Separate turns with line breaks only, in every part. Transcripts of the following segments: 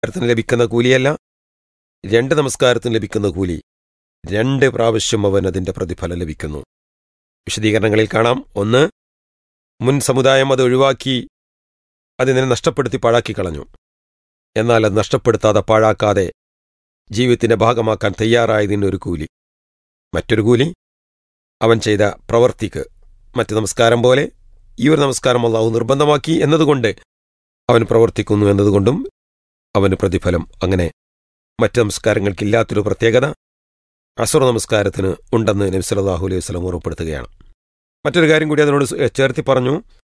നമസ്കാരത്തിന് ലഭിക്കുന്ന കൂലിയല്ല രണ്ട് നമസ്കാരത്തിന് ലഭിക്കുന്ന കൂലി രണ്ട് പ്രാവശ്യം അവൻ അതിന്റെ പ്രതിഫലം ലഭിക്കുന്നു വിശദീകരണങ്ങളിൽ കാണാം ഒന്ന് മുൻ സമുദായം അത് ഒഴിവാക്കി അതിനെ നഷ്ടപ്പെടുത്തി പാഴാക്കി കളഞ്ഞു എന്നാൽ അത് നഷ്ടപ്പെടുത്താതെ പാഴാക്കാതെ ജീവിതത്തിന്റെ ഭാഗമാക്കാൻ തയ്യാറായതിന് ഒരു കൂലി മറ്റൊരു കൂലി അവൻ ചെയ്ത പ്രവർത്തിക്ക് മറ്റ് നമസ്കാരം പോലെ ഈ ഒരു നമസ്കാരം അള്ളാഹു നിർബന്ധമാക്കി എന്നതുകൊണ്ട് അവൻ പ്രവർത്തിക്കുന്നു എന്നതുകൊണ്ടും അവന് പ്രതിഫലം അങ്ങനെ മറ്റ് നമസ്കാരങ്ങൾക്കില്ലാത്തൊരു പ്രത്യേകത അസുറ നമസ്കാരത്തിന് ഉണ്ടെന്ന് നബി സല്ലല്ലാഹു അലൈഹി വസല്ലം ഉറപ്പെടുത്തുകയാണ് മറ്റൊരു കാര്യം കൂടി അതിനോട് ചേർത്തി പറഞ്ഞു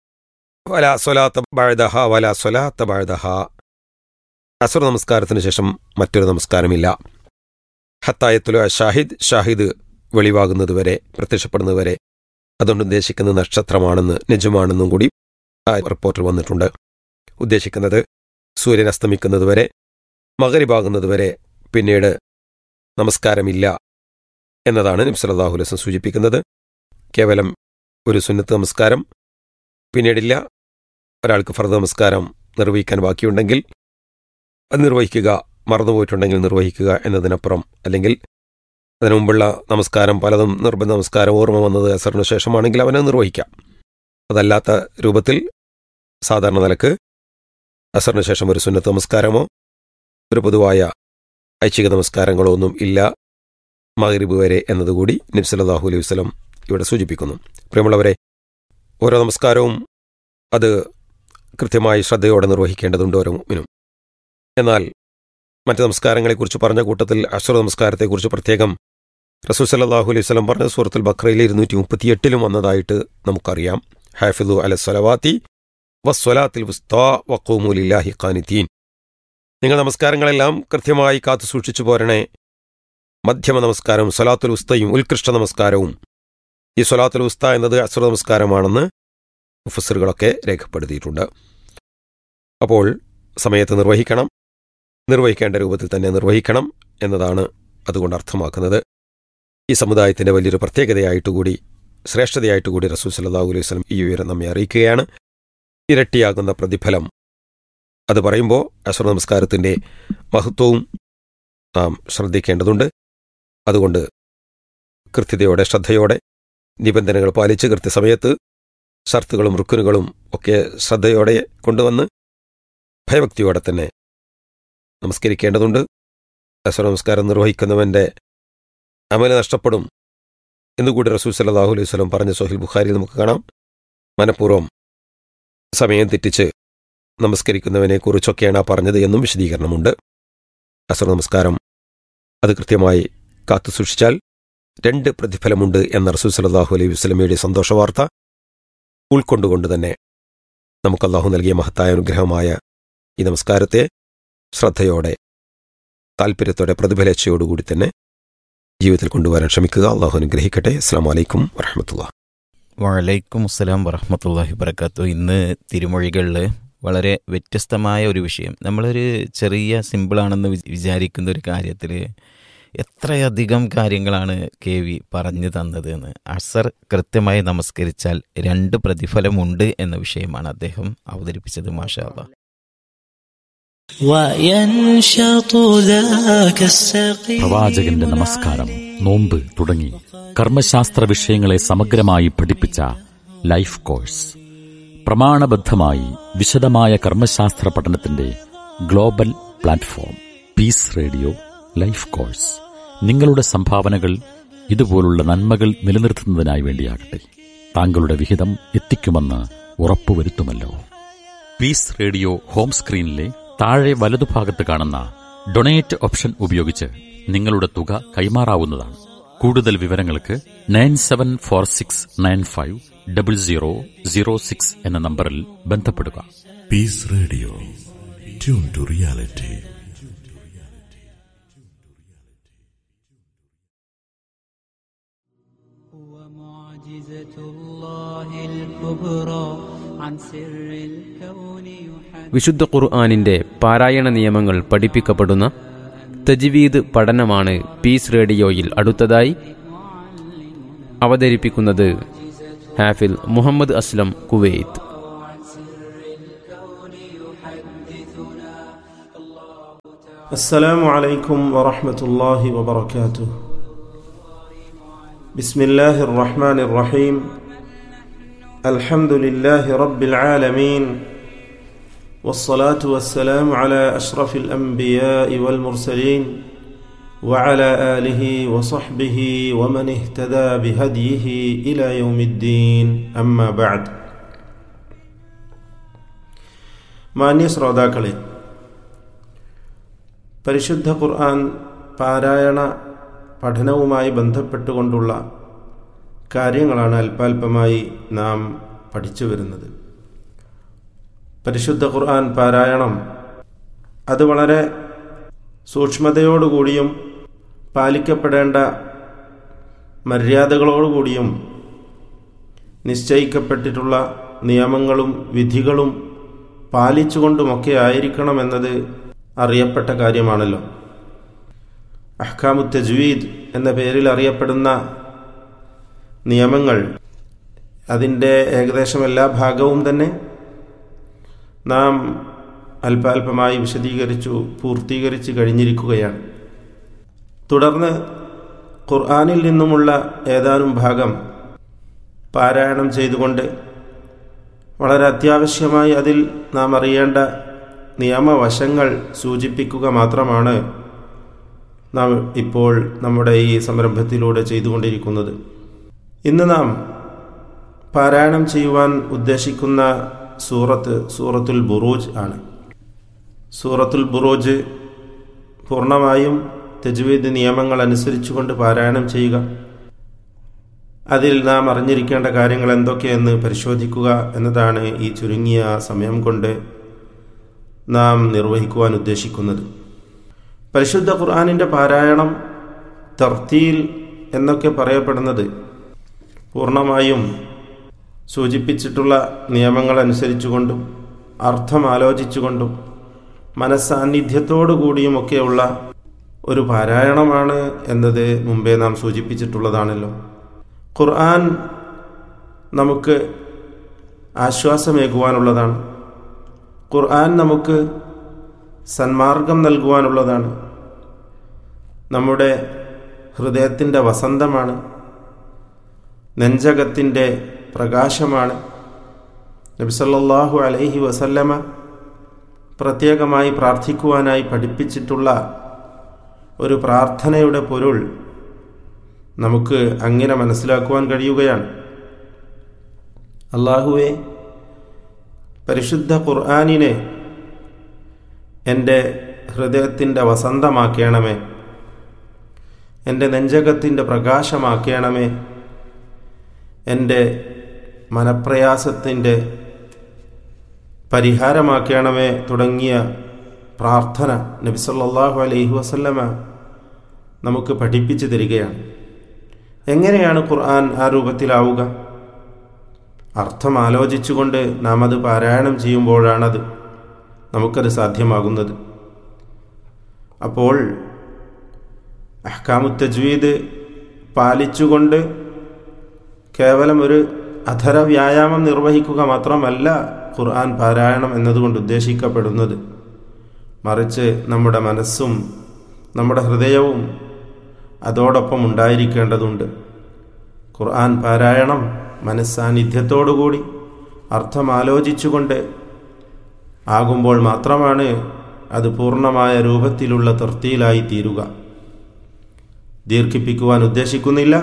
വല സ്വലാത്ത ബഴദഹ വല സ്വലാത്ത ബഴദഹ അസുറ നമസ്കാരത്തിന് ശേഷം മറ്റൊരു നമസ്കാരമില്ല ഹത്തായത്തുലു ഷാഹിദ് ഷാഹിദ് വെളിവാകുന്നതുവരെ പ്രത്യക്ഷപ്പെടുന്നതുവരെ അതുകൊണ്ട് ഉദ്ദേശിക്കുന്നത് നക്ഷത്രമാണെന്ന് നിജമാണെന്നും കൂടി ആ റിപ്പോർട്ടിൽ വന്നിട്ടുണ്ട് ഉദ്ദേശിക്കുന്നത് സൂര്യൻ അസ്തമിക്കുന്നതുവരെ മകരിഭാകുന്നതുവരെ പിന്നീട് നമസ്കാരമില്ല എന്നതാണ് നബ്സലാഹു ലസം സൂചിപ്പിക്കുന്നത് കേവലം ഒരു സുന്നത്ത് നമസ്കാരം പിന്നീടില്ല ഒരാൾക്ക് ഫർദ് നമസ്കാരം നിർവഹിക്കാൻ ബാക്കിയുണ്ടെങ്കിൽ അത് നിർവഹിക്കുക മറന്നുപോയിട്ടുണ്ടെങ്കിൽ നിർവഹിക്കുക എന്നതിനപ്പുറം അല്ലെങ്കിൽ അതിനു മുമ്പുള്ള നമസ്കാരം പലതും നിർബന്ധ നമസ്കാരം ഓർമ്മ വന്നത് അസറിന് ശേഷമാണെങ്കിൽ അവനെ നിർവഹിക്കാം അതല്ലാത്ത രൂപത്തിൽ സാധാരണ നിലക്ക് അസറിന് ശേഷം ഒരു സുന്നത്ത് നമസ്കാരമോ ഒരു പൊതുവായ ഐച്ഛിക നമസ്കാരങ്ങളോ ഒന്നും ഇല്ല മകരിബ് വരെ എന്നതുകൂടി നബ്സലാഹു അലൈഹി വസ്ലം ഇവിടെ സൂചിപ്പിക്കുന്നു പ്രിയമുള്ളവരെ ഓരോ നമസ്കാരവും അത് കൃത്യമായി ശ്രദ്ധയോടെ നിർവഹിക്കേണ്ടതുണ്ട് ഓരോ മിനും എന്നാൽ മറ്റ് നമസ്കാരങ്ങളെക്കുറിച്ച് പറഞ്ഞ കൂട്ടത്തിൽ അശ്വ നമസ്കാരത്തെക്കുറിച്ച് പ്രത്യേകം റസൂൽ സല്ലാഹു അലൈഹി സ്വലം പറഞ്ഞ സൂറത്തുൽ ബക്രയിലെ ഇരുന്നൂറ്റി മുപ്പത്തിയെട്ടിലും വന്നതായിട്ട് നമുക്കറിയാം ഹാഫിദു അല സ്വലവാത്തി വസ്വലാത്തിൽ വസ്താ വക്കോമുലില്ലാഹി ഖാനിത്തീൻ നിങ്ങൾ നമസ്കാരങ്ങളെല്ലാം കൃത്യമായി കാത്തു സൂക്ഷിച്ചു പോരണേ മധ്യമ നമസ്കാരവും സ്വലാത്തുൽ ഉസ്തയും ഉത്കൃഷ്ട നമസ്കാരവും ഈ സ്വലാത്തുൽ ഉസ്ത എന്നത് അസുര നമസ്കാരമാണെന്ന് മുഫസറുകളൊക്കെ രേഖപ്പെടുത്തിയിട്ടുണ്ട് അപ്പോൾ സമയത്ത് നിർവഹിക്കണം നിർവഹിക്കേണ്ട രൂപത്തിൽ തന്നെ നിർവഹിക്കണം എന്നതാണ് അതുകൊണ്ട് അർത്ഥമാക്കുന്നത് ഈ സമുദായത്തിന്റെ വലിയൊരു പ്രത്യേകതയായിട്ടുകൂടി ശ്രേഷ്ഠതയായിട്ടുകൂടി റസൂൽ സല്ലാഹു അലൈഹി വസ്ലം ഈ വിവരം നമ്മെ അറിയിക്കുകയാണ് ഇരട്ടിയാകുന്ന പ്രതിഫലം അത് പറയുമ്പോൾ അസുര നമസ്കാരത്തിന്റെ മഹത്വവും നാം ശ്രദ്ധിക്കേണ്ടതുണ്ട് അതുകൊണ്ട് കൃത്യതയോടെ ശ്രദ്ധയോടെ നിബന്ധനകൾ പാലിച്ച് കൃത്യസമയത്ത് ഷർത്തുകളും റുക്കുനുകളും ഒക്കെ ശ്രദ്ധയോടെ കൊണ്ടുവന്ന് ഭയഭക്തിയോടെ തന്നെ നമസ്കരിക്കേണ്ടതുണ്ട് അസുര നമസ്കാരം നിർവഹിക്കുന്നവന്റെ അമല നഷ്ടപ്പെടും എന്നുകൂടി റസൂൽ സല്ലാഹു അലൈഹി സ്വലം പറഞ്ഞ സോഹിൽ ബുഖാരി നമുക്ക് കാണാം മനഃപൂർവ്വം സമയം തെറ്റിച്ച് നമസ്കരിക്കുന്നവനെ കുറിച്ചൊക്കെയാണ് ആ പറഞ്ഞത് എന്നും വിശദീകരണമുണ്ട് അസുര നമസ്കാരം അത് കൃത്യമായി കാത്തു സൂക്ഷിച്ചാൽ രണ്ട് പ്രതിഫലമുണ്ട് എന്ന റസൂൽ സലാഹു അലൈഹി വസ്ലമയുടെ സന്തോഷവാർത്ത ഉൾക്കൊണ്ടുകൊണ്ട് തന്നെ നമുക്ക് അള്ളാഹു നൽകിയ മഹത്തായ അനുഗ്രഹമായ ഈ നമസ്കാരത്തെ ശ്രദ്ധയോടെ താല്പര്യത്തോടെ പ്രതിഫലേച്ഛയോടുകൂടി തന്നെ ജീവിതത്തിൽ കൊണ്ടുവരാൻ ശ്രമിക്കുക അള്ളാഹു അനുഗ്രഹിക്കട്ടെ അസ്സാം വലൈക്കും വരഹമത്തുള്ള
വലൈക്കും അസ്സലാം വറഹമത്തല്ലാഹി വബർക്കാത്തു ഇന്ന് തിരുമൊഴികളിൽ വളരെ വ്യത്യസ്തമായ ഒരു വിഷയം നമ്മളൊരു ചെറിയ സിമ്പിളാണെന്ന് വിചാരിക്കുന്ന ഒരു കാര്യത്തിൽ എത്രയധികം കാര്യങ്ങളാണ് കെ വി പറഞ്ഞു തന്നത് എന്ന് അസർ കൃത്യമായി നമസ്കരിച്ചാൽ രണ്ട് പ്രതിഫലമുണ്ട് എന്ന വിഷയമാണ് അദ്ദേഹം അവതരിപ്പിച്ചത് മാഷാ അല്ലാ
പ്രവാചകന്റെ നമസ്കാരം നോമ്പ് തുടങ്ങി കർമ്മശാസ്ത്ര വിഷയങ്ങളെ സമഗ്രമായി പഠിപ്പിച്ച ലൈഫ് കോഴ്സ് പ്രമാണബദ്ധമായി വിശദമായ കർമ്മശാസ്ത്ര പഠനത്തിന്റെ global platform peace radio life course നിങ്ങളുടെ സംഭാവനകൾ ഇതുപോലുള്ള നന്മകൾ നിലനിർത്തുന്നതിനായി വേണ്ടിയാകട്ടെ താങ്കളുടെ വിഹിതം എത്തിക്കുമെന്ന് ഉറപ്പുവരുത്തുമല്ലോ പീസ് റേഡിയോ ഹോം സ്ക്രീനിലെ താഴെ വലതുഭാഗത്ത് കാണുന്ന ഡൊണേറ്റ് ഓപ്ഷൻ ഉപയോഗിച്ച് നിങ്ങളുടെ തുക കൈമാറാവുന്നതാണ് കൂടുതൽ വിവരങ്ങൾക്ക് nine seven four six nine five double zero zero six എന്ന നമ്പറിൽ ബന്ധപ്പെടുക
peace radio tune to reality
വിശുദ്ധ ഖുർആാനിന്റെ പാരായണ നിയമങ്ങൾ പഠിപ്പിക്കപ്പെടുന്ന തജ്വീദ് പഠനമാണ് പീസ് റേഡിയോയിൽ അടുത്തതായി അവതരിപ്പിക്കുന്നത് ഹാഫിൽ മുഹമ്മദ് അസ്ലം കുവൈത്ത്
السلام عليكم ورحمة الله وبركاته بسم الله الرحمن الرحيم الحمد لله رب العالمين والصلاة والسلام على أشرف الأنبياء والمرسلين وعلى آله وصحبه ومن اهتدى بهديه إلى يوم الدين أما بعد മാന്യ ശ്രോതാക്കളെ പരിശുദ്ധ ഖുർആൻ പാരായണ പഠനവുമായി ബന്ധപ്പെട്ടുകൊണ്ടുള്ള കാര്യങ്ങളാണ് അല്പാൽപമായി നാം പഠിച്ചു വരുന്നത് പരിശുദ്ധ ഖുർആൻ പാരായണം അത് വളരെ സൂക്ഷ്മതയോടുകൂടിയും പാലിക്കപ്പെടേണ്ട മര്യാദകളോടുകൂടിയും നിശ്ചയിക്കപ്പെട്ടിട്ടുള്ള നിയമങ്ങളും വിധികളും പാലിച്ചുകൊണ്ടുമൊക്കെ ആയിരിക്കണമെന്നത് അറിയപ്പെട്ട കാര്യമാണല്ലോ അഹ്കാമു തജ്വീദ് എന്ന പേരിൽ അറിയപ്പെടുന്ന നിയമങ്ങൾ അതിൻ്റെ ഏകദേശം എല്ലാ ഭാഗവും തന്നെ നാം അല്പാൽപമായി വിശദീകരിച്ചു പൂർത്തീകരിച്ച് കഴിഞ്ഞിരിക്കുകയാണ് തുടർന്ന് ഖുർആാനിൽ നിന്നുമുള്ള ഏതാനും ഭാഗം പാരായണം ചെയ്തുകൊണ്ട് വളരെ അത്യാവശ്യമായി അതിൽ നാം അറിയേണ്ട നിയമവശങ്ങൾ സൂചിപ്പിക്കുക മാത്രമാണ് നാം ഇപ്പോൾ നമ്മുടെ ഈ സംരംഭത്തിലൂടെ ചെയ്തുകൊണ്ടിരിക്കുന്നത് ഇന്ന് നാം പാരായണം ചെയ്യുവാൻ ഉദ്ദേശിക്കുന്ന സൂറത്ത് സൂറത്തുൽ ബുറൂജ് ആണ് സൂറത്തുൽ ബുറൂജ് പൂർണ്ണമായും തെജുവീദ് നിയമങ്ങൾ അനുസരിച്ചുകൊണ്ട് പാരായണം ചെയ്യുക അതിൽ നാം അറിഞ്ഞിരിക്കേണ്ട കാര്യങ്ങൾ എന്തൊക്കെയെന്ന് പരിശോധിക്കുക എന്നതാണ് ഈ ചുരുങ്ങിയ സമയം കൊണ്ട് നാം നിർവഹിക്കുവാൻ ഉദ്ദേശിക്കുന്നത് പരിശുദ്ധ ഖുർആാനിൻ്റെ പാരായണം തർത്തീൽ എന്നൊക്കെ പറയപ്പെടുന്നത് പൂർണ്ണമായും സൂചിപ്പിച്ചിട്ടുള്ള നിയമങ്ങൾ അനുസരിച്ചുകൊണ്ടും അർത്ഥം ആലോചിച്ചുകൊണ്ടും മനസ്സാന്നിധ്യത്തോടുകൂടിയുമൊക്കെയുള്ള ഒരു പാരായണമാണ് എന്നത് മുമ്പേ നാം സൂചിപ്പിച്ചിട്ടുള്ളതാണല്ലോ ഖുർആൻ നമുക്ക് ആശ്വാസമേകുവാനുള്ളതാണ് ഖുർആൻ നമുക്ക് സന്മാർഗം നൽകുവാനുള്ളതാണ് നമ്മുടെ ഹൃദയത്തിൻ്റെ വസന്തമാണ് നെഞ്ചകത്തിൻ്റെ പ്രകാശമാണ് നബിസല്ലാഹു അലൈഹി വസല്ലമ പ്രത്യേകമായി പ്രാർത്ഥിക്കുവാനായി പഠിപ്പിച്ചിട്ടുള്ള ഒരു പ്രാർത്ഥനയുടെ പൊരുൾ നമുക്ക് അങ്ങനെ മനസ്സിലാക്കുവാൻ കഴിയുകയാണ് അള്ളാഹുവെ പരിശുദ്ധ ഖുർആാനിനെ എൻ്റെ ഹൃദയത്തിൻ്റെ വസന്തമാക്കണമേ എൻ്റെ നെഞ്ചകത്തിൻ്റെ പ്രകാശമാക്കണമേ എൻ്റെ മനപ്രയാസത്തിൻ്റെ പരിഹാരമാക്കണമേ തുടങ്ങിയ പ്രാർത്ഥന നബിസല്ലാഹു അലൈഹി വസല്ലമ നമുക്ക് പഠിപ്പിച്ചു തരികയാണ് എങ്ങനെയാണ് ഖുർആൻ ആ രൂപത്തിലാവുക അർത്ഥം ആലോചിച്ചുകൊണ്ട് നാം അത് പാരായണം ചെയ്യുമ്പോഴാണത് നമുക്കത് സാധ്യമാകുന്നത് അപ്പോൾ അഹ്കാമു തജ്വീദ് പാലിച്ചുകൊണ്ട് കേവലം ഒരു അധര വ്യായാമം നിർവഹിക്കുക മാത്രമല്ല ഖുർആൻ പാരായണം എന്നതുകൊണ്ട് ഉദ്ദേശിക്കപ്പെടുന്നത് മറിച്ച് നമ്മുടെ മനസ്സും നമ്മുടെ ഹൃദയവും അതോടൊപ്പം ഉണ്ടായിരിക്കേണ്ടതുണ്ട് ഖുർആൻ പാരായണം മനസ്സാന്നിധ്യത്തോടുകൂടി അർത്ഥം ആലോചിച്ചുകൊണ്ട് ആകുമ്പോൾ മാത്രമാണ് അത് പൂർണ്ണമായ രൂപത്തിലുള്ള തൃപ്തിയിലായി തീരുക ദീർഘിപ്പിക്കുവാൻ ഉദ്ദേശിക്കുന്നില്ല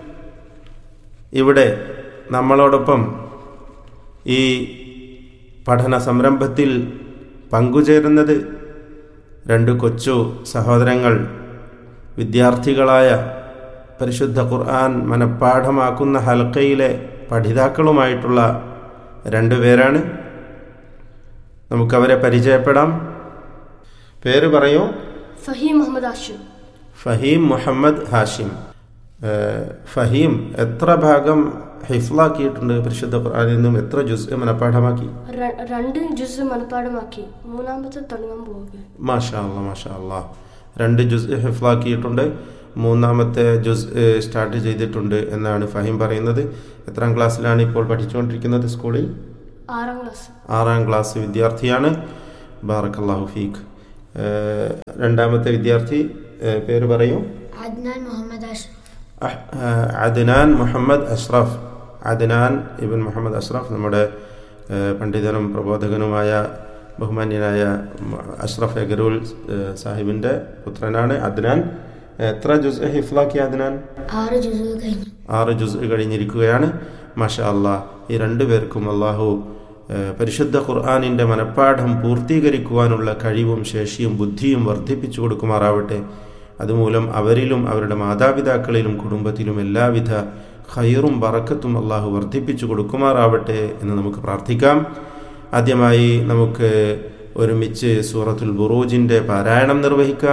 ഇവിടെ നമ്മളോടൊപ്പം ഈ പഠന സംരംഭത്തിൽ പങ്കുചേരുന്നത് രണ്ട് കൊച്ചു സഹോദരങ്ങൾ വിദ്യാർത്ഥികളായ പരിശുദ്ധ ഖുർആൻ മനഃപ്പാഠമാക്കുന്ന ഹൽക്കയിലെ പഠിതാക്കളുമായിട്ടുള്ള രണ്ടുപേരാണ് നമുക്കവരെ പരിചയപ്പെടാം പേര് പറയൂ
ഫഹീം മുഹമ്മദ് ആഷിം
ഫഹീം മുഹമ്മദ് ഹാഷിം ഏഹ്, ഫഹീം എത്ര ഭാഗം ഹിഫ്ലാക്കിയിട്ടുണ്ട് പരിശുദ്ധ ഖുർആനിൽ നിന്നും എത്ര ജുസ് മനഃപ്പാഠമാക്കി
ര- രണ്ട് ജ്യൂസ് മനഃപ്പാടമാക്കി മൂന്നാമത്തെ തുടങ്ങാൻ പോവുക
മാഷാ അല്ലാ മാഷാ അല്ലാ രണ്ട് ജുസ് ഹിഫ്ലാക്കിയിട്ടുണ്ട് മൂന്നാമത്തെ ജുസ് ഏഹ്, സ്റ്റാർട്ട് ചെയ്തിട്ടുണ്ട് എന്നാണ് ഫഹീം പറയുന്നത് എത്രാം ക്ലാസ്സിലാണ് ഇപ്പോൾ പഠിച്ചുകൊണ്ടിരിക്കുന്നത് സ്കൂളിൽ
ആറാം ക്ലാസ്
ആറാം ക്ലാസ് വിദ്യാർത്ഥിയാണ് ബാറക്കല്ലാഹു ഫീഖ് ഏഹ്, രണ്ടാമത്തെ വിദ്യാർത്ഥി ഏ, പേര് പറയൂ
عدنان محمد أشرف
അഹ്- ആ, അദ്നാൻ മുഹമ്മദ് അഷ്റഫ് അദ്നാൻ ഇബിൻ മുഹമ്മദ് അഷ്റഫ് നമ്മുടെ ഏ, പണ്ഡിതനും പ്രബോധകനുമായ ബഹുമാന്യനായ മ- അഷ്റഫ് എഗരൂൽ ഏ, സാഹിബിന്റെ പുത്രനാണ് അദ്നാൻ എത്ര ജുസ് ഹിഫ്ലാക്കി അദ്നാൻ
ആറ് ജുസു കഴിഞ്ഞു
ആറ് ജുസ് കഴിഞ്ഞിരിക്കുകയാണ് മാഷാ അള്ളാഹ് ഈ രണ്ടു പേർക്കും അള്ളാഹു ഏഹ്, പരിശുദ്ധ ഖുർആാനിൻ്റെ മനഃപ്പാഠം പൂർത്തീകരിക്കുവാനുള്ള കഴിവും ശേഷിയും ബുദ്ധിയും വർദ്ധിപ്പിച്ചു കൊടുക്കുമാറാവട്ടെ അതുമൂലം അവരിലും അവരുടെ മാതാപിതാക്കളിലും കുടുംബത്തിലും എല്ലാവിധ ഖൈറും ബറക്കത്തും അള്ളാഹു വർദ്ധിപ്പിച്ചു കൊടുക്കുമാറാവട്ടെ എന്ന് നമുക്ക് പ്രാർത്ഥിക്കാം ആദ്യമായി നമുക്ക് ഒരുമിച്ച് സൂറത്തുൽ ബുറൂജിൻ്റെ പാരായണം നിർവഹിക്കാം